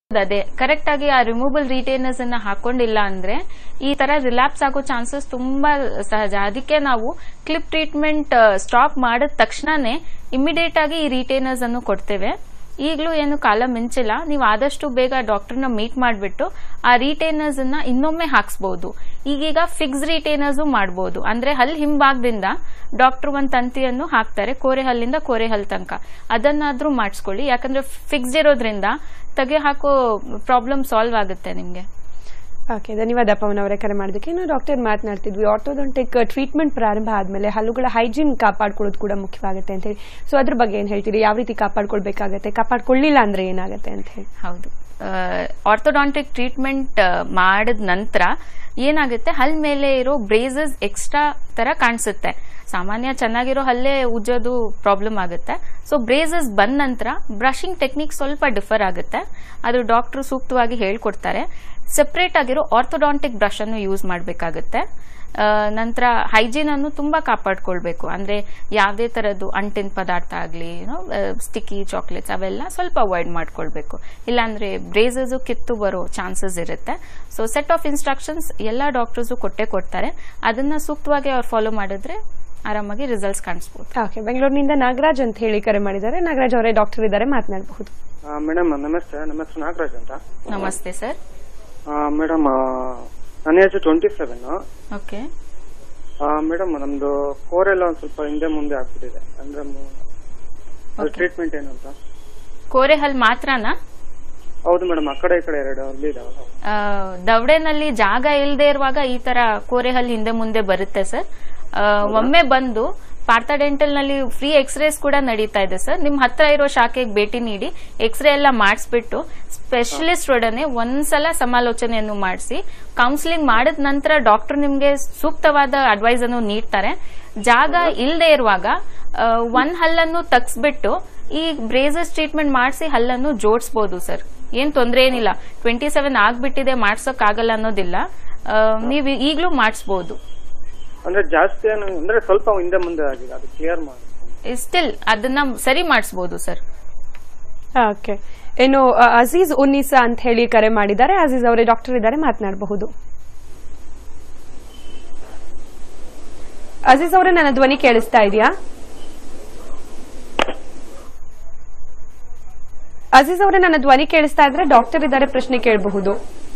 ಅದೇ ಕರೆಕ್ಟ್ ಆಗಿ ಆ ರಿಮೂವಬಲ್ ರಿಟೈನರ್ಸ್ ಅನ್ನ ಹಾಕೊಂಡಿಲ್ಲ ಅಂದ್ರೆ ಈ ತರ ರಿಲ್ಯಾಪ್ಸ್ ಆಗೋ ಚಾನ್ಸಸ್ ತುಂಬಾ ಸಹಜ ಅದಕ್ಕೆ ನಾವು ಕ್ಲಿಪ್ ಟ್ರೀಟ್ಮೆಂಟ್ ಸ್ಟಾಪ್ ಮಾಡಿದ ತಕ್ಷಣನೇ ಇಮಿಡಿಯೇಟ್ ಆಗಿ ಈ ರಿಟೈನರ್ಸ್ ಅನ್ನು ಕೊಡ್ತೇವೆ ಈಗಲೂ ಏನು ಕಾಲ ಮಿಂಚಿಲ್ಲ ನೀವು ಆದಷ್ಟು ಬೇಗ ಡಾಕ್ಟರ್ನ ಮೀಟ್ ಮಾಡಿಬಿಟ್ಟು ಆ ರಿಟೈನರ್ಸ್ ಅನ್ನ ಇನ್ನೊಮ್ಮೆ ಹಾಕ್ಸ್ಬಹುದು ಈಗೀಗ ಫಿಕ್ಸ್ ರಿಟೈನರ್ಸ್ ಮಾಡಬಹುದು ಅಂದ್ರೆ ಹಲ್ ಹಿಂಭಾಗದಿಂದ ಡಾಕ್ಟರ್ ಒಂದ್ ತಂತಿಯನ್ನು ಹಾಕ್ತಾರೆ ಕೋರೆ ಹಲ್ಲಿಂದ ಕೋರೆ ಹಲ್ ತನಕ ಅದನ್ನಾದ್ರೂ ಮಾಡಿಸ್ಕೊಳ್ಳಿ ಯಾಕಂದ್ರೆ ಫಿಕ್ಸ್ ಇರೋದ್ರಿಂದ ತೆಗೆ ಹಾಕೋ ಪ್ರಾಬ್ಲಮ್ ಸಾಲ್ವ್ ಆಗುತ್ತೆ ನಿಮ್ಗೆ ಓಕೆ ಧನ್ಯವಾದ ಪವನ್ ಅವರೇ ಕರೆ ಮಾಡೋದಕ್ಕೆ ಇನ್ನು ಡಾಕ್ಟರ್ ಮಾತನಾಡ್ತಿದ್ವಿ ಆರ್ಥೋಡಾಂಟಿಕ್ ಟ್ರೀಟ್ಮೆಂಟ್ ಪ್ರಾರಂಭ ಆದಮೇಲೆ ಹಲ್ಲುಗಳ ಹೈಜೀನ್ ಕಾಪಾಡ್ಕೊಳ್ಳೋದು ಕೂಡ ಮುಖ್ಯವಾಗುತ್ತೆ ಅಂತ ಹೇಳಿ ಸೊ ಅದ್ರ ಬಗ್ಗೆ ಏನು ಹೇಳ್ತೀರಿ ಯಾವ ರೀತಿ ಕಾಪಾಡ್ಕೊಳ್ಬೇಕಾಗತ್ತೆ ಕಾಪಾಡ್ಕೊಳ್ಳಿಲ್ಲ ಅಂದ್ರೆ ಏನಾಗುತ್ತೆ ಅಂತ ಹೇಳಿ ಹೌದು ಆರ್ಥೋಡಾಂಟಿಕ್ ಟ್ರೀಟ್ಮೆಂಟ್ ಮಾಡಿದ ನಂತರ ಏನಾಗುತ್ತೆ ಹಲ್ ಮೇಲೆ ಇರೋ ಬ್ರೇಸಸ್ ಎಕ್ಸ್ಟ್ರಾ ತರ ಕಾಣಿಸುತ್ತೆ ಸಾಮಾನ್ಯ ಚೆನ್ನಾಗಿರೋ ಹಲ್ಲೇ ಉಜ್ಜೋದು ಪ್ರಾಬ್ಲಮ್ ಆಗುತ್ತೆ ಸೊ ಬ್ರೇಸಸ್ ಬಂದ ನಂತರ ಬ್ರಷಿಂಗ್ ಟೆಕ್ನಿಕ್ ಸ್ವಲ್ಪ ಡಿಫರ್ ಆಗುತ್ತೆ ಅದು ಡಾಕ್ಟರ್ ಸೂಕ್ತವಾಗಿ ಹೇಳ್ಕೊಡ್ತಾರೆ ಸೆಪರೇಟ್ ಆಗಿರೋ ಆರ್ಥೋಡಾಂಟಿಕ್ ಬ್ರಷ್ ಅನ್ನು ಯೂಸ್ ಮಾಡಬೇಕಾಗುತ್ತೆ ನಂತರ ಹೈಜೀನ್ ಅನ್ನು ತುಂಬಾ ಕಾಪಾಡ್ಕೊಳ್ಬೇಕು ಅಂದ್ರೆ ಯಾವುದೇ ತರದ್ದು ಅಂಟಿನ ಪದಾರ್ಥ ಆಗಲಿ ಸ್ಟಿಕ್ಕಿ ಚಾಕ್ಲೇಟ್ಸ್ ಅವೆಲ್ಲ ಸ್ವಲ್ಪ ಅವಾಯ್ಡ್ ಮಾಡ್ಕೊಳ್ಬೇಕು ಇಲ್ಲಾಂದ್ರೆ ಬ್ರೇಸಸ್ ಕಿತ್ತು ಬರೋ ಚಾನ್ಸಸ್ ಇರುತ್ತೆ ಸೊ ಸೆಟ್ ಆಫ್ ಇನ್ಸ್ಟ್ರಕ್ಷನ್ಸ್ ಎಲ್ಲ ಡಾಕ್ಟರ್ಸು ಕೊಟ್ಟೆ ಕೊಡ್ತಾರೆ ಅದನ್ನ ಸೂಕ್ತವಾಗಿ ಅವ್ರು ಫಾಲೋ ಮಾಡಿದ್ರೆ ಆರಾಮಾಗಿ ರಿಸಲ್ಟ್ಸ್ ಕಾಣಿಸ್ಬೋದು ಓಕೆ ಬೆಂಗಳೂರಿನಿಂದ ನಾಗರಾಜ್ ಅಂತ ಹೇಳಿ ಕರೆ ಮಾಡಿದ್ದಾರೆ ನಾಗರಾಜ್ ಅವರೇ ಡಾಕ್ಟರ್ ಇದ್ದಾರೆ ಮಾತನಾಡಬಹುದು ಮೇಡಮ್ ನಮಸ್ತೆ ನಮ್ಮ ಹೆಸರು ನಾಗರಾಜ್ ಅಂತ ನಮಸ್ತೆ ಸರ್ ಮೇಡಮ್ ನನ್ನ age twenty seven okay madam ನಮ್ದು ಕೋರ್ ಎಲ್ಲ ಒಂದ್ ಸ್ವಲ್ಪ ಹಿಂದೆ ಮುಂದೆ ಆಗ್ಬಿಟ್ಟಿದೆ ಅಂದ್ರೆ Okay. ಟ್ರೀಟ್ಮೆಂಟ್ ಏನು ಅಂತ ಕೋರೆ ಹಲ್ ಮಾತ್ರನಾ ಹೌದು ಮೇಡಮ್ ಆ ಕಡೆ ಈ ಕಡೆ ಎರಡು ಅಲ್ಲಿ ಇದಾವಲ್ಲ ಆ, ದವಡೆನಲ್ಲಿ ಜಾಗ ಇಲ್ಲದೆ ಇರುವಾಗ ಈ ತರ ಕೋರೆ ಹಲ್ ಹಿಂದೆ ಮುಂದೆ ಬರುತ್ತೆ ಸರ್ ಆ, ಒಮ್ಮೆ ಬಂದು ಪಾರ್ಥ ಡೆಂಟಲ್ ನಲ್ಲಿ ಫ್ರೀ ಎಕ್ಸ್ರೇಸ್ ಕೂಡ ನಡೀತಾ ಇದೆ ಸರ್ ನಿಮ್ ಹತ್ರ ಇರೋ ಶಾಖೆಗೆ ಭೇಟಿ ನೀಡಿ ಎಕ್ಸ್ರೇ ಎಲ್ಲ ಮಾಡಿಸ್ಬಿಟ್ಟು ಸ್ಪೆಷಲಿಸ್ಟ್ ಒಡನೆ ಒಂದ್ಸಲ ಸಮಾಲೋಚನೆಯನ್ನು ಮಾಡಿಸಿ ಕೌನ್ಸಿಲಿಂಗ್ ಮಾಡಿದ ನಂತರ ಡಾಕ್ಟರ್ ನಿಮ್ಗೆ ಸೂಕ್ತವಾದ ಅಡ್ವೈಸ್ ಅನ್ನು ನೀಡ್ತಾರೆ ಜಾಗ ಇಲ್ಲದೆ ಇರುವಾಗ ಆ, ಒಂದ್ ಹಲ್ಲನ್ನು ತಗ್ಸ್ಬಿಟ್ಟು ಈ ಬ್ರೇಸಸ್ ಟ್ರೀಟ್ಮೆಂಟ್ ಮಾಡಿಸಿ ಹಲ್ಲನ್ನು ಜೋಡಿಸಬಹುದು ಸರ್ ಏನ್ ತೊಂದರೆ ಏನಿಲ್ಲ ಟ್ವೆಂಟಿ ಸೆವೆನ್ ಆಗ್ಬಿಟ್ಟಿದೆ ಮಾಡ್ಸೋಕ್ ಆಗಲ್ಲ ಅನ್ನೋದಿಲ್ಲ ಆ, ನೀವು ಈಗಲೂ ಮಾಡಿಸ್ಬೋದು ಅಂದ್ರೆ ಜಾಸ್ತಿ ಏನು ಅಂದ್ರೆ ಸ್ವಲ್ಪ ಹಿಂದೆ ಮುಂದೆ ಆಗಿದೆ ಅದು ಕ್ಲಿಯರ್ ಮಾಡಿ ಸ್ಟಿಲ್ ಅದನ್ನ ಸರಿ ಮಾಡಿಸ್ಬೋದು ಸರ್ ಓಕೆ ಇನ್ನು ಅ, ಅಜೀಜ್ ಉನ್ನೀಸಾ ಅಂತ ಹೇಳಿ ಕರೆ ಮಾಡಿದ್ದಾರೆ ಅಜೀಜ್ ಅವರೇ ಡಾಕ್ಟರ್ ಇದ್ದಾರೆ ಮಾತನಾಡಬಹುದು ಅಜೀಜ್ ಅವರೇ ನನ್ನ ಧ್ವನಿ ಕೇಳಿಸ್ತಾ ಇದೆಯಾ ಅಜೀಜ್ ಅವರೇ ನನ್ನ ಧ್ವನಿ ಕೇಳಿಸ್ತಾ ಇದ್ರೆ ಡಾಕ್ಟರ್ ಇದ್ದಾರೆ ಪ್ರಶ್ನೆ ಕೇಳಬಹುದು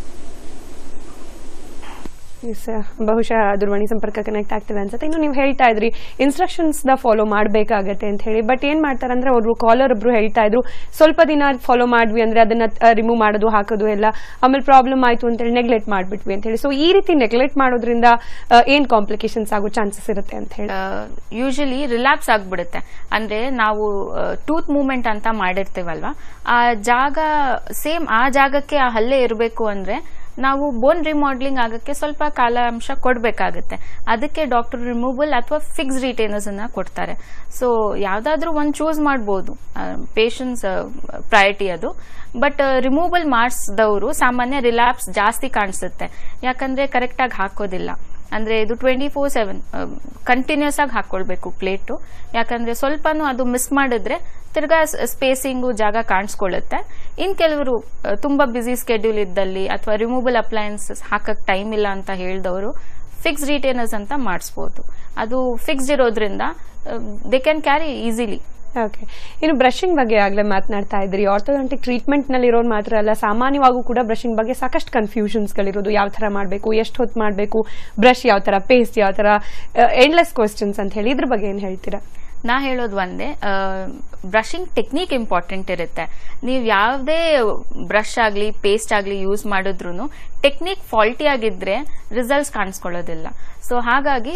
ಎಸ್, ಬಹುಶಃ ದೂರವಾಣಿ ಸಂಪರ್ಕ ಕನೆಕ್ಟ್ ಆಗ್ತಿಲ್ಲ ಅನ್ಸುತ್ತೆ ಇನ್ನು ನೀವು ಹೇಳ್ತಾ ಇದ್ರಿ ಇನ್ಸ್ಟ್ರಕ್ಷನ್ಸ್ ದ ಫಾಲೋ ಮಾಡಬೇಕಾಗತ್ತೆ ಅಂತ ಹೇಳಿ ಬಟ್ ಏನ್ ಮಾಡ್ತಾರೆ ಅಂದ್ರೆ ಅವರು ಕಾಲರ್ ಒಬ್ರು ಹೇಳ್ತಾ ಇದ್ರು ಸ್ವಲ್ಪ ದಿನ ಫಾಲೋ ಮಾಡ್ವಿ ಅಂದ್ರೆ ಅದನ್ನ ರಿಮೂವ್ ಮಾಡೋದು ಹಾಕೋದು ಎಲ್ಲ ಆಮೇಲೆ ಪ್ರಾಬ್ಲಮ್ ಆಯ್ತು ಅಂತ ಹೇಳಿ ನೆಗ್ಲೆಕ್ಟ್ ಮಾಡ್ಬಿಟ್ವಿ ಅಂತ ಹೇಳಿ ಸೊ ಈ ರೀತಿ ನೆಗ್ಲೆಕ್ಟ್ ಮಾಡೋದ್ರಿಂದ ಆ, ಏನ್ ಕಾಂಪ್ಲಿಕೇಶನ್ಸ್ ಆಗೋ ಚಾನ್ಸಸ್ ಇರುತ್ತೆ ಅಂತ ಹೇಳಿ ಯೂಶಲಿ ರಿಲ್ಯಾಪ್ಸ್ ಆಗ್ಬಿಡುತ್ತೆ ಅಂದ್ರೆ ನಾವು ಟೂತ್ ಮೂವ್ಮೆಂಟ್ ಅಂತ ಮಾಡಿರ್ತೀವಲ್ವಾ ಆ ಜಾಗ ಸೇಮ್ ಆ ಜಾಗಕ್ಕೆ ಆ ಹಲ್ಲೆ ಇರಬೇಕು ಅಂದ್ರೆ ನಾವು ಬೋನ್ ರಿಮಾಡ್ಲಿಂಗ್ ಆಗಕ್ಕೆ ಸ್ವಲ್ಪ ಕಾಲಾಂಶ ಕೊಡಬೇಕಾಗುತ್ತೆ ಅದಕ್ಕೆ ಡಾಕ್ಟರ್ ರಿಮೂವಲ್ ಅಥವಾ ಫಿಕ್ಸ್ ರಿಟೈನರ್ಸ್ ಅನ್ನ ಕೊಡ್ತಾರೆ ಸೊ ಯಾವ್ದಾದ್ರೂ ಒಂದು ಚೂಸ್ ಮಾಡ್ಬೋದು ಪೇಷನ್ಸ್ ಪ್ರಯಾರಿಟಿ ಅದು ಬಟ್ ರಿಮೂವಲ್ ಮಾಡಿಸಿದವರು ಸಾಮಾನ್ಯ ರಿಲ್ಯಾಪ್ಸ್ ಜಾಸ್ತಿ ಕಾಣಿಸುತ್ತೆ ಯಾಕಂದ್ರೆ ಕರೆಕ್ಟಾಗಿ ಹಾಕೋದಿಲ್ಲ ಅಂದ್ರೆ ಇದು ಟ್ವೆಂಟಿ ಫೋರ್ ಸೆವೆನ್ ಕಂಟಿನ್ಯೂಸ್ ಆಗಿ ಹಾಕೊಳ್ಬೇಕು ಪ್ಲೇಟು ಯಾಕಂದ್ರೆ ಸ್ವಲ್ಪನೂ ಅದು ಮಿಸ್ ಮಾಡಿದ್ರೆ ತಿರ್ಗಾ ಸ್ಪೇಸಿಂಗು ಜಾಗ ಕಾಣಿಸ್ಕೊಳ್ಳುತ್ತೆ ಇನ್ ಕೆಲವರು ಆ, ತುಂಬಾ ಬ್ಯುಸಿ ಸ್ಕೆಡ್ಯೂಲ್ ಇದ್ದಲ್ಲಿ ಅಥವಾ ರಿಮೂವಬಲ್ ಅಪ್ಲಯನ್ಸಸ್ ಹಾಕಕ್ ಟೈಮ್ ಇಲ್ಲ ಅಂತ ಹೇಳಿದವರು ಫಿಕ್ಸ್ ರಿಟೈನರ್ಸ್ ಅಂತ ಮಾಡಿಸ್ಬೋದು ಅದು ಫಿಕ್ಸ್ಡ್ ಇರೋದ್ರಿಂದ they can carry easily okay ಇನ್ನು ಬ್ರಷಿಂಗ್ ಬಗ್ಗೆ ಆಗಲೇ ಮಾತನಾಡ್ತಾ ಇದ್ರಿ ಆರ್ಥೋಡಾಂಟಿಕ್ ಟ್ರೀಟ್ಮೆಂಟ್ ನಲ್ಲಿ ಇರೋರು ಮಾತ್ರ ಅಲ್ಲ ಸಾಮಾನ್ಯವಾಗೂ ಕೂಡ ಬ್ರಷಿಂಗ್ ಬಗ್ಗೆ ಸಾಕಷ್ಟು ಕನ್ಫ್ಯೂಷನ್ಸ್ ಗಳಿರೋದು ಯಾವ ತರ ಮಾಡಬೇಕು ಎಷ್ಟು ಹೊತ್ತು ಮಾಡಬೇಕು ಬ್ರಷ್ ಯಾವ ತರ ಪೇಸ್ಟ್ ಯಾವ ತರ ಎಂಡ್ಲೆಸ್ ಕ್ವಶನ್ಸ್ ಅಂತ ಹೇಳಿ ಇದ್ರ ಬಗ್ಗೆ ಏನ್ ಹೇಳ್ತೀರಾ ನಾ ಹೇಳೋದು ಒಂದೇ ಬ್ರಷಿಂಗ್ ಟೆಕ್ನಿಕ್ ಇಂಪಾರ್ಟೆಂಟ್ ಇರುತ್ತೆ ನೀವು ಯಾವುದೇ ಬ್ರಷ್ ಆಗಲಿ ಪೇಸ್ಟ್ ಆಗಲಿ ಯೂಸ್ ಮಾಡಿದ್ರು ಟೆಕ್ನಿಕ್ ಫಾಲ್ಟಿ ಆಗಿದ್ರೆ ರಿಸಲ್ಟ್ಸ್ ಕಾಣಿಸ್ಕೊಳ್ಳೋದಿಲ್ಲ ಸೊ ಹಾಗಾಗಿ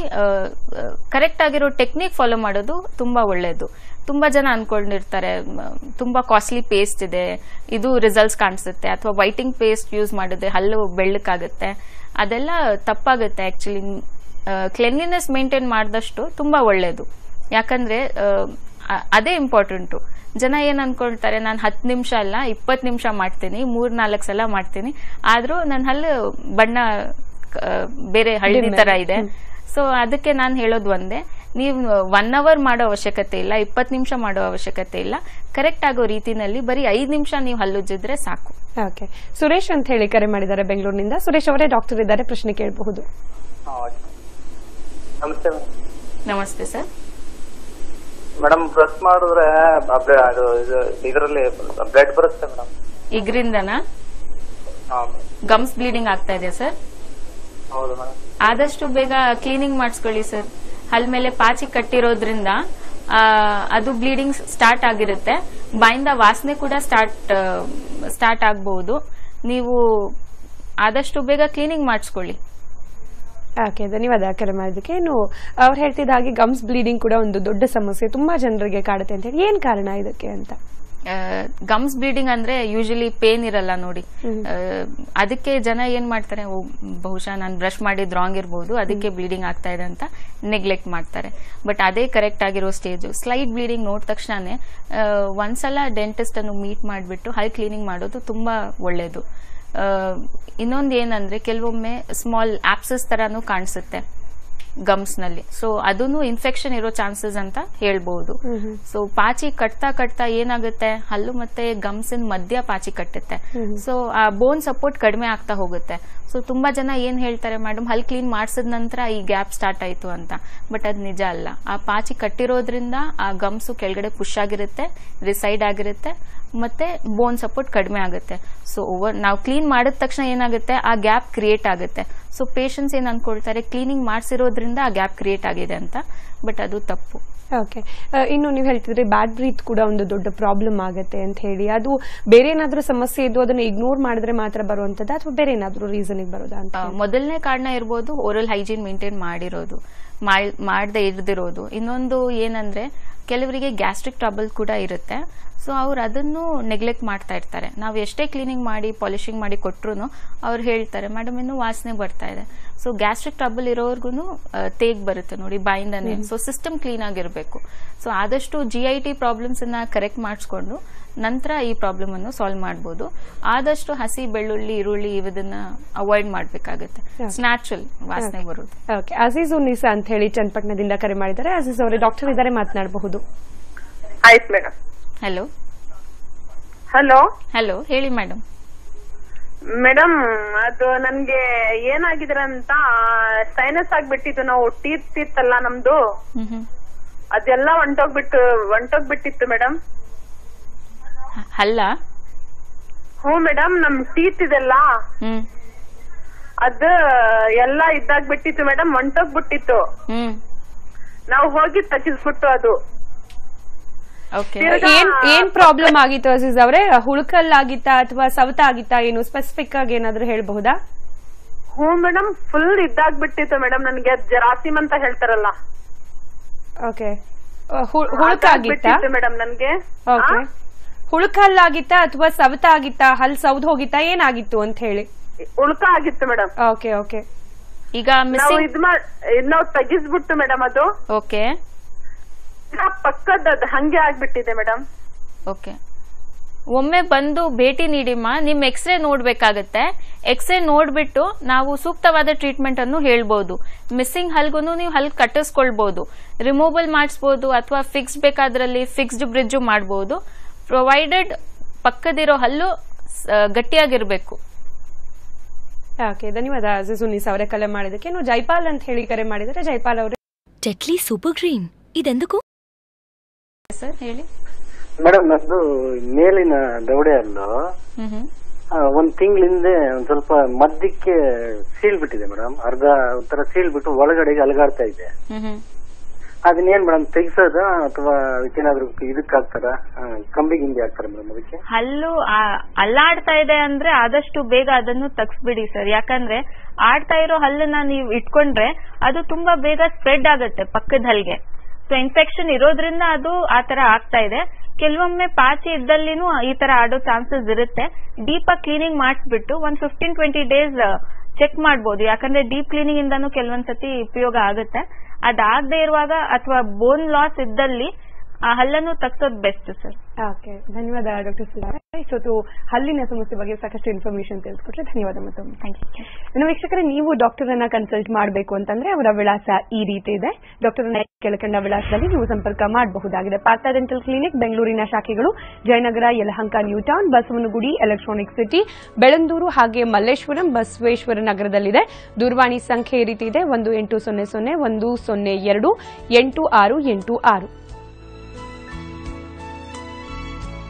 ಕರೆಕ್ಟ್ ಆಗಿರೋ ಟೆಕ್ನಿಕ್ ಫಾಲೋ ಮಾಡೋದು ತುಂಬಾ ಒಳ್ಳೆಯದು ತುಂಬಾ ಜನ ಅನ್ಕೊಂಡಿರ್ತಾರೆ ಮ್, ತುಂಬಾ ಕಾಸ್ಟ್ಲಿ ಪೇಸ್ಟ್ ಇದೆ ಇದು ರಿಸಲ್ಟ್ಸ್ ಕಾಣಿಸುತ್ತೆ ಅಥವಾ ವೈಟಿಂಗ್ ಪೇಸ್ಟ್ ಯೂಸ್ ಮಾಡಿದ್ರೆ ಹಲ್ಲು ಬೆಳ್ಳಕ್ಕಾಗುತ್ತೆ ಅದೆಲ್ಲ ತಪ್ಪಾಗುತ್ತೆ ಆಕ್ಚುಲಿ ಕ್ಲೆನ್ಲಿನೆಸ್ ಮೇಂಟೈನ್ ಮಾಡಿದಷ್ಟು ತುಂಬಾ ಒಳ್ಳೆಯದು ಯಾಕಂದ್ರೆ ಆ, ಅ- ಅದೇ ಇಂಪಾರ್ಟೆಂಟು ಜನ ಏನ್ ಅನ್ಕೊಳ್ತಾರೆ ನಾನು ಹತ್ತು ನಿಮಿಷ ಅಲ್ಲ ಇಪ್ಪತ್ತು ನಿಮಿಷ ಮಾಡ್ತೀನಿ ಮೂರ್ ನಾಲ್ಕು ಸಲ ಮಾಡ್ತೀನಿ ಆದ್ರೂ ನನ್ನ ಹಲ್ಲು ಬಣ್ಣ ಕ- ಬೇರೆ ಹಳದಿ ತರ ಇದೆ ಸೊ ಅದಕ್ಕೆ ನಾನು ಹೇಳೋದು ಒಂದೇ ನೀವು ಒನ್ ಅವರ್ ಮಾಡೋ ಅವಶ್ಯಕತೆ ಇಲ್ಲ ಇಪ್ಪತ್ತು ನಿಮಿಷ ಮಾಡೋ ಅವಶ್ಯಕತೆ ಇಲ್ಲ ಕರೆಕ್ಟ್ ಆಗೋ ರೀತಿನಲ್ಲಿ ಬರೀ ಐದು ನಿಮಿಷ ನೀವು ಹಲ್ಲುಜ್ಜಿದ್ರೆ ಸಾಕು ಓಕೆ ಸುರೇಶ್ ಅಂತ ಹೇಳಿ ಕರೆ ಮಾಡಿದ್ದಾರೆ ಬೆಂಗಳೂರಿನಿಂದ ಸುರೇಶ್ ಅವರೇ ಡಾಕ್ಟರ್ ಇದ್ದಾರೆ ಪ್ರಶ್ನೆ ಕೇಳಬಹುದು ನಮಸ್ತೆ ನಮಸ್ತೆ ಸರ್ ಮೇಡಮ್ ಬ್ರಷ್ ಮಾಡಿದ್ರೆ ಅಬ್ರೆ- ಅದು ಇದು ಇದರಲ್ಲಿ ಬ್ಲಡ್ ಬರುತ್ತೆ ಮೇಡಮ್ ಇಗ್ರಿಂದನಾ ಹಾಂ ಗಮ್ಸ್ ಬ್ಲೀಡಿಂಗ್ ಆಗ್ತಾ ಇದೆ ಸರ್ ಹೌದು ಮೇಡಮ್ ಆದಷ್ಟು ಬೇಗ ಕ್ಲೀನಿಂಗ್ ಮಾಡಿಸ್ಕೊಳ್ಳಿ ಸರ್ ಹಲ್ ಮೇಲೆ ಪಾಚಿ ಕಟ್ಟಿರೋದ್ರಿಂದ ಆ, ಅದು ಬ್ಲೀಡಿಂಗ್ ಸ್ಟಾರ್ಟ್ ಆಗಿರುತ್ತೆ ಬಾಯಿಂದ ವಾಸನೆ ಕೂಡ ಸ್ಟಾರ್ಟ್ ಸ್ಟಾರ್ಟ್ ಆಗಬಹುದು ನೀವು ಆದಷ್ಟು ಬೇಗ ಕ್ಲೀನಿಂಗ್ ಮಾಡಿಸ್ಕೊಳ್ಳಿ ಓಕೆ ಧನ್ಯವಾದ ಕರೆ ಮಾಡೋದಕ್ಕೆ ಇನ್ನು ಅವ್ರು ಹೇಳ್ತಿದ್ದ ಹಾಗೆ ಗಮ್ಸ್ ಬ್ಲೀಡಿಂಗ್ ಕೂಡ ಒಂದು ದೊಡ್ಡ ಸಮಸ್ಯೆ ತುಂಬಾ ಜನರಿಗೆ ಕಾಡುತ್ತೆ ಅಂತ ಹೇಳಿ ಏನ್ ಕಾರಣ ಇದಕ್ಕೆ ಅಂತ ಗಮ್ಸ್ ಬ್ಲೀಡಿಂಗ್ ಅಂದ್ರೆ ಯೂಶಲಿ ಪೇನ್ ಇರಲ್ಲ ನೋಡಿ ಆ, ಅದಕ್ಕೆ ಜನ ಏನ್ ಮಾಡ್ತಾರೆ ಓ, ಬಹುಶಃ ನಾನು ಬ್ರಷ್ ಮಾಡಿದ್ ರಾಂಗ್ ಇರ್ಬೋದು ಅದಕ್ಕೆ ಬ್ಲೀಡಿಂಗ್ ಆಗ್ತಾ ಇದೆ ಅಂತ ನೆಗ್ಲೆಕ್ಟ್ ಮಾಡ್ತಾರೆ ಬಟ್ ಅದೇ ಕರೆಕ್ಟ್ ಆಗಿರೋ ಸ್ಟೇಜ್ ಸ್ಲೈಟ್ ಬ್ಲೀಡಿಂಗ್ ನೋಡಿದ ತಕ್ಷಣನೇ ಆ, ಒಂದ್ಸಲ ಡೆಂಟಿಸ್ಟ್ ಅನ್ನು ಮೀಟ್ ಮಾಡಿಬಿಟ್ಟು ಹೈ ಕ್ಲೀನಿಂಗ್ ಮಾಡೋದು ತುಂಬಾ ಒಳ್ಳೇದು ಇನ್ನೊಂದು ಏನಂದ್ರೆ ಕೆಲವೊಮ್ಮೆ ಸ್ಮಾಲ್ ಆಪ್ಸಸ್ ತರಾನು ಕಾಣಿಸುತ್ತೆ ಗಮ್ಸ್ ನಲ್ಲಿ ಸೊ ಅದನ್ನು ಇನ್ಫೆಕ್ಷನ್ ಇರೋ ಚಾನ್ಸಸ್ ಅಂತ ಹೇಳ್ಬಹುದು ಸೊ ಪಾಚಿ ಕಟ್ತಾ ಕಟ್ತಾ ಏನಾಗುತ್ತೆ ಹಲ್ಲು ಮತ್ತೆ ಗಮ್ಸಿನ ಮಧ್ಯ ಪಾಚಿ ಕಟ್ಟುತ್ತೆ ಸೊ ಆ ಬೋನ್ ಸಪೋರ್ಟ್ ಕಡಿಮೆ ಆಗ್ತಾ ಹೋಗುತ್ತೆ ಸೊ ತುಂಬಾ ಜನ ಏನ್ ಹೇಳ್ತಾರೆ ಮೇಡಮ್ ಹಲ್ ಕ್ಲೀನ್ ಮಾಡಿಸಿದ ನಂತರ ಈ ಗ್ಯಾಪ್ ಸ್ಟಾರ್ಟ್ ಆಯ್ತು ಅಂತ ಬಟ್ ಅದ್ ನಿಜ ಅಲ್ಲ ಆ ಪಾಚಿ ಕಟ್ಟಿರೋದ್ರಿಂದ ಆ ಗಮ್ಸು ಕೆಳಗಡೆ ಪುಷ್ ಆಗಿರುತ್ತೆ ರಿಸೈಡ್ ಆಗಿರುತ್ತೆ ಮತ್ತೆ ಬೋನ್ ಸಪೋರ್ಟ್ ಕಡಿಮೆ ಆಗುತ್ತೆ ಸೊ ಓವರ್ ನಾವು ಕ್ಲೀನ್ ಮಾಡಿದ ತಕ್ಷಣ ಏನಾಗುತ್ತೆ ಆ ಗ್ಯಾಪ್ ಕ್ರಿಯೇಟ್ ಆಗುತ್ತೆ ಸೊ ಪೇಷಂಟ್ಸ್ ಏನ್ ಅನ್ಕೊಳ್ತಾರೆ ಕ್ಲೀನಿಂಗ್ ಮಾಡಿಸಿರೋದ್ರಿಂದ ಆ ಗ್ಯಾಪ್ ಕ್ರಿಯೇಟ್ ಆಗಿದೆ ಅಂತ ಬಟ್ ಅದು ತಪ್ಪು ಓಕೆ ಇನ್ನು ನೀವು ಹೇಳ್ತಿದ್ರಿ ಬ್ಯಾಡ್ ಬ್ರೀತ್ ಕೂಡ ಒಂದು ದೊಡ್ಡ ಪ್ರಾಬ್ಲಮ್ ಆಗುತ್ತೆ ಅಂತ ಹೇಳಿ ಅದು ಬೇರೆ ಏನಾದ್ರೂ ಸಮಸ್ಯೆ ಇದ್ದು ಅದನ್ನ ಇಗ್ನೋರ್ ಮಾಡಿದ್ರೆ ಮಾತ್ರ ಬರುವಂತದ್ದು ಅಥವಾ ಬೇರೆ ಏನಾದ್ರೂ ರೀಸನ್ ಬರೋದಾ ಅಂತ ಆ, ಮೊದಲನೇ ಕಾರಣ ಇರ್ಬೋದು ಓರಲ್ ಹೈಜೀನ್ ಮೇಂಟೈನ್ ಮಾಡಿರೋದು ಮಾಡದೆ ಇರ್ದಿರೋದು ಇನ್ನೊಂದು ಏನಂದ್ರೆ ಕೆಲವರಿಗೆ ಗ್ಯಾಸ್ಟ್ರಿಕ್ ಟ್ರಬಲ್ ಕೂಡ ಇರುತ್ತೆ ಸೊ ಅವ್ರು ಅದನ್ನು ನೆಗ್ಲೆಕ್ಟ್ ಮಾಡ್ತಾ ಇರ್ತಾರೆ ನಾವು ಎಷ್ಟೇ ಕ್ಲೀನಿಂಗ್ ಮಾಡಿ ಪಾಲಿಶಿಂಗ್ ಮಾಡಿ ಕೊಟ್ರು ಅವ್ರು ಹೇಳ್ತಾರೆ ಮೇಡಮ್ ಇನ್ನೂ ವಾಸನೆ ಬರ್ತಾ ಇದೆ ಸೊ ಗ್ಯಾಸ್ಟ್ರಿಕ್ ಟ್ರಬಲ್ ಇರೋರ್ಗು ತೇಗ್ ಬರುತ್ತೆ ನೋಡಿ ಬಾಯಿಂದಾನೆ ಸೊ ಸಿಸ್ಟಮ್ ಕ್ಲೀನ್ ಆಗಿರಬೇಕು ಸೊ ಆದಷ್ಟು ಜಿ ಐ ಟಿ ಪ್ರಾಬ್ಲಮ್ಸ್ ಅನ್ನ ಕರೆಕ್ಟ್ ಮಾಡಿಸ್ಕೊಂಡು ನಂತರ ಈ ಪ್ರಾಬ್ಲಮ್ ಅನ್ನು ಸಾಲ್ವ್ ಮಾಡ್ಬೋದು ಆದಷ್ಟು ಹಸಿ ಬೆಳ್ಳುಳ್ಳಿ ಈರುಳ್ಳಿ ಇವದನ್ನ ಅವಾಯ್ಡ್ ಮಾಡ್ಬೇಕಾಗುತ್ತೆ ನ್ಯಾಚುರಲ್ ವಾಸನೆ ಬರೋದು ಓಕೆ ಅಜೀಜ್ ಉನ್ನಿಸಾ ಅಂತ ಹೇಳಿ ಚನ್ನಪಟ್ಟಣದಿಂದ ಕರೆ ಮಾಡಿದ್ದಾರೆ ಅಜೀಜ್ ಅವರೇ ಡಾಕ್ಟರ್ ಇದ್ದಾರೆ ಮಾತನಾಡಬಹುದು ಆಯ್ತು ಮೇಡಮ್ ಹಲೋ ಹಲೋ ಹಲೋ ಹೇಳಿ ಮೇಡಮ್ ಮೇಡಮ್ ಅದು ನನ್ಗೆ ಏನಾಗಿದೆ ಅಂತ ಸೈನಸ್ ಆಗ್ಬಿಟ್ಟಿತ್ತು ನಾವು ಟೀತ್ ಇತ್ತಲ್ಲ ನಮ್ದು ಹ್ಮ್ ಹ್ಮ್ ಅದೆಲ್ಲ ಹೊಂಟೋಗ್ಬಿಟ್ಟು ಹೊಂಟೋಗ್ಬಿಟ್ಟಿತ್ತು ಮೇಡಮ್ ಅಲ್ಲ ಹ್ಞೂ ಮೇಡಮ್ ನಮ್ ಟೀತ್ ಇದೆಲ್ಲ ಹ್ಮ್ ಅದು ಎಲ್ಲ ಇದ್ದಾಗ್ಬಿಟ್ಟಿತ್ತು ಮೇಡಮ್ ಹೊಂಟೋಗ್ಬಿಟ್ಟಿತ್ತು ಹ್ಮ್ ನಾವು ಹೋಗಿ ತೆಗಿಸ್ಬಿಟ್ಟು ಅದು ಓಕೆ ತಿರ್ಗಾ ಏನ್ ಏನ್ ಪ್ರಾಬ್ಲಮ್ ಆಗಿತ್ತು ಅಜೀಜ್ ಅವರೇ ಹುಳುಕಲ್ಲಾಗಿತ್ತಾ ಅಥವಾ ಸವತ ಆಗಿತ್ತಾ ಏನು ಸ್ಪೆಸಿಫಿಕ್ ಆಗಿ ಏನಾದ್ರೂ ಹೇಳ್ಬಹುದಾ ಹ್ಞೂ ಮೇಡಮ್ ಫುಲ್ ಇದ್ದಾಗ್ಬಿಟ್ಟಿತ್ತು ಮೇಡಮ್ ನನ್ಗೆ ಜರಾಸಿಮ್ ಅಂತ ಹೇಳ್ತಾರಲ್ಲ ಓಕೆ ಹುಳುಕಾಗಿತ್ತಾ ಮೇಡಮ್ ನನ್ಗೆ ಓಕೆ ಹುಳುಕಲ್ಲಾಗಿತ್ತಾ ಅಥವಾ ಸವತ ಆಗಿತ್ತಾ ಹಲ್ ಸೌದ್ ಹೋಗಿತ್ತಾ ಏನಾಗಿತ್ತು ಅಂತ ಹೇಳಿ ಉಳ್ಕ ಆಗಿತ್ತು ಮೇಡಮ್ ಓಕೆ ಓಕೆ ಈಗ ನಾವು ಮಿಸ್ಸಿಂಗ್ ಇದ್ ಮಾಡ್ ಇದ್ ನಾವು ತೆಗಿಸ್ಬಿಟ್ಟು ಮೇಡಮ್ ಅದು ಓಕೆ ಈಗ ಪಕ್ಕದ ಅದು ಹಂಗೆ ಆಗ್ಬಿಟ್ಟಿದೆ ಮೇಡಮ್ ಓಕೆ ಒಮ್ಮೆ ಬಂದು ಭೇಟಿ ನೀಡಿಮ್ಮ ನಿಮ್ ಎಕ್ಸ್ರೇ ನೋಡ್ಬೇಕಾಗತ್ತೆ ಎಕ್ಸ್ರೇ ನೋಡ್ಬಿಟ್ಟು ನಾವು ಸೂಕ್ತವಾದ ಟ್ರೀಟ್ಮೆಂಟ್ ಅನ್ನು ಹೇಳ್ಬೋದು ಮಿಸ್ಸಿಂಗ್ ಹಲ್ಗೂ ನೀವು ಹಲ್ ಕಟ್ಟಿಸ್ಕೊಳ್ಬಹುದು ರಿಮೂವಲ್ ಮಾಡಿಸ್ಬೋದು ಅಥವಾ ಫಿಕ್ಸ್ ಬೇಕಾದ್ರಲ್ಲಿ ಫಿಕ್ಸ್ಡ್ ಬ್ರಿಡ್ಜು ಮಾಡ್ಬೋದು ಪ್ರೊವೈಡೆಡ್ ಪಕ್ಕದಿರೋ ಹಲ್ಲು ಸ- ಗಟ್ಟಿಯಾಗಿರ್ಬೇಕು ಓಕೆ ಧನ್ಯವಾದ ಅಜೀಜ್ ಉನ್ನಿಸ್ ಅವರೇ ಕಲೆ ಮಾಡಿದಕ್ಕೆ ಇನ್ನು ಜೈಪಾಲ್ ಅಂತ ಹೇಳಿ ಕರೆ ಮಾಡಿದರೆ ಜೈಪಾಲ್ ಅವರು ಟೆಟ್ಲಿ ಸೂಪರ್ ಗ್ರೀನ್ ಇದೆಂదుకు ಸರ್ ಹೇಳಿ ಮೇಡಮ್ ನಂದು ಮೇಲಿನ ದವಡೆ ಅಲ್ಲೂ ಹ್ಮ್ ಹ್ಮ್ ಆ, ಒಂದ್ ತಿಂಗಳ ಹಿಂದೆ ಒಂದ್ ಸ್ವಲ್ಪ ಮಧ್ಯಕ್ಕೆ ಸೀಲ್ ಬಿಟ್ಟಿದೆ ಮೇಡಮ್ ಅರ್ಧ ಒಂಥರ ಸೀಲ್ ಬಿಟ್ಟು ಒಳಗಡೆಗೆ ಅಲಗಾಡ್ತಾ ಇದೆ ಹ್ಮ್ ಹ್ಮ್ ಅದನ್ನೇನ್ ಮೇಡಮ್ ತೆಗ್ಸೋದ ಅಥವಾ ಅದಕ್ಕೇನಾದ್ರು ಇದಕ್ ಹಾಕ್ತಾರ ಕಂಬಿ ಗಿಂಬಿ ಹಾಕ್ತಾರ ಮೇಡಮ್ ಅದಕ್ಕೆ ಹಲ್ಲು ಆ- ಅಲ್ಲಾಡ್ತಾ ಇದೆ ಅಂದ್ರೆ ಆದಷ್ಟು ಬೇಗ ಅದನ್ನು ತಗ್ಸ್ಬಿಡಿ ಸರ್ ಯಾಕಂದ್ರೆ ಆಡ್ತಾ ಇರೋ ಹಲ್ಲನ್ನ ನೀವು ಇಟ್ಕೊಂಡ್ರೆ ಅದು ತುಂಬಾ ಬೇಗ ಸ್ಪ್ರೆಡ್ ಆಗುತ್ತೆ ಪಕ್ಕದ ಹಲ್ಗೆ ಸೊ ಇನ್ಫೆಕ್ಷನ್ ಇರೋದ್ರಿಂದ ಅದು ಆ ತರ ಆಗ್ತಾ ಇದೆ ಕೆಲವೊಮ್ಮೆ ಪಾಚಿ ಇದ್ದಲ್ಲಿನೂ ಈ ತರ ಆಡೋ ಚಾನ್ಸಸ್ ಇರುತ್ತೆ ಡೀಪ್ ಆಗಿ ಕ್ಲೀನಿಂಗ್ ಮಾಡಿಸ್ಬಿಟ್ಟು ಒಂದ್ ಫಿಫ್ಟೀನ್ ಟ್ವೆಂಟಿ ಡೇಸ್ ಚೆಕ್ ಮಾಡ್ಬೋದು ಯಾಕಂದ್ರೆ ಡೀಪ್ ಕ್ಲೀನಿಂಗ್ ಇಂದಾನು ಕೆಲವೊಂದ್ಸತಿ ಉಪಯೋಗ ಆಗುತ್ತೆ ಅದಾಗದೆ ಇರುವಾಗ ಅಥವಾ ಬೋನ್ ಲಾಸ್ ಇದ್ದಲ್ಲಿ ಆ ಹಲ್ಲನ್ನು ತಗ್ಸೋದು ಬೆಸ್ಟ್ ಸರ್ ಓಕೆ ಧನ್ಯವಾದ ಡಾಕ್ಟರ್ ಸುಧಾ ಇಷ್ಟೊತ್ತು ಹಲ್ಲಿನ ಸಮಸ್ಯೆ ಬಗ್ಗೆ ಸಾಕಷ್ಟು ಇನ್ಫಾರ್ಮೇಶನ್ ತಿಳಿಸ್ಕೊಟ್ರೆ ಧನ್ಯವಾದ ಮತ್ತೊಮ್ಮೆ ಥ್ಯಾಂಕ್ ಯು ಇನ್ನು ವೀಕ್ಷಕರೇ ನೀವು ಡಾಕ್ಟರ್ ಅನ್ನ ಕನ್ಸಲ್ಟ್ ಮಾಡಬೇಕು ಅಂತಂದ್ರೆ ಅವರ ವಿಳಾಸ ಈ ರೀತಿ ಇದೆ ಡಾಕ್ಟರ್ ಕೆಳಕಂಡ ವಿಳಾಸದಲ್ಲಿ ನೀವು ಸಂಪರ್ಕ ಮಾಡಬಹುದಾಗಿದೆ ಪಾರ್ಥ ಡೆಂಟಲ್ ಕ್ಲಿನಿಕ್ ಬೆಂಗಳೂರಿನ ಶಾಖೆಗಳು Jayanagar Yelahanka new town Basavanagudi electronic city Bellandur ಹಾಗೆ ಮಲ್ಲೇಶ್ವರಂ ಬಸವೇಶ್ವರ ನಗರದಲ್ಲಿದೆ ದೂರವಾಣಿ ಸಂಖ್ಯೆ ಈ ರೀತಿ ಇದೆ ಒಂದು ಎಂಟು ಸೊನ್ನೆ ಸೊನ್ನೆ ಒಂದು ಸೊನ್ನೆ ಎರಡು ಎಂಟು ಆರು ಎಂಟು ಆರು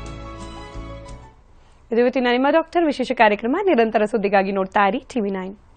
ಇದು ಇವತ್ತಿನ ನಿಮ್ಮ ಡಾಕ್ಟರ್ ವಿಶೇಷ ಕಾರ್ಯಕ್ರಮ ನಿರಂತರ ಸುದ್ದಿಗಾಗಿ ನೋಡ್ತಾ ಇರಿ ಟಿವಿ ನೈನ್